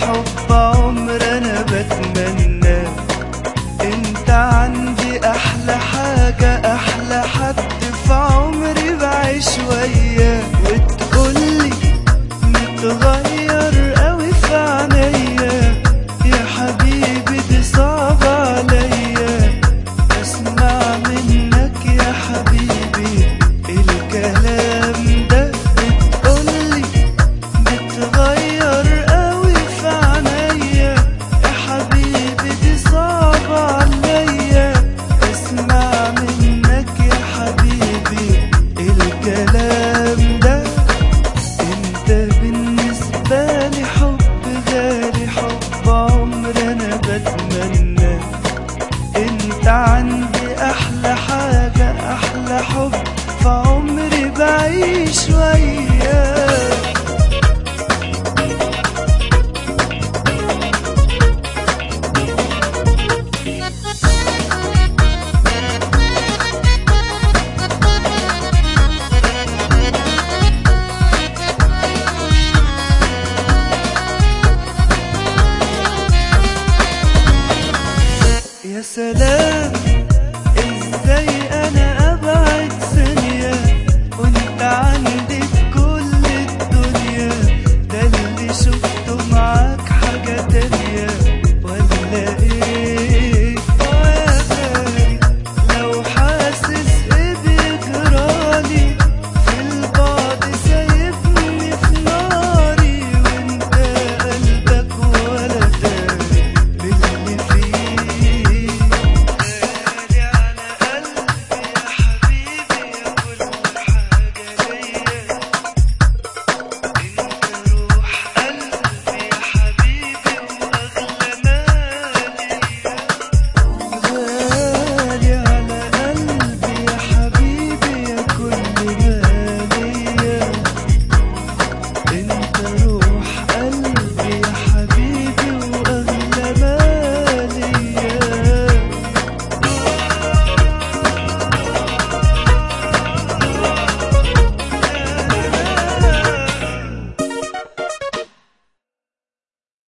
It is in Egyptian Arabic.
حب عمر انا بتمنى انت عندي احلى حاجة احلى حد في عمري بعيش وياه وتقولي متغير قوي في عينيا يا حبيبي دي صعبة عليا اسمع منك يا حبيبي الكلام ده بتقولي متغير قوي في عينيا يا حبيبي دي صعبة عليا اسمع منك يا حبيبي الكلام ده انت بالنسبة لي حب غالي حب عمر انا بتمنى انت عندي احلى حاجة احلى حب في عمري بعيش وياك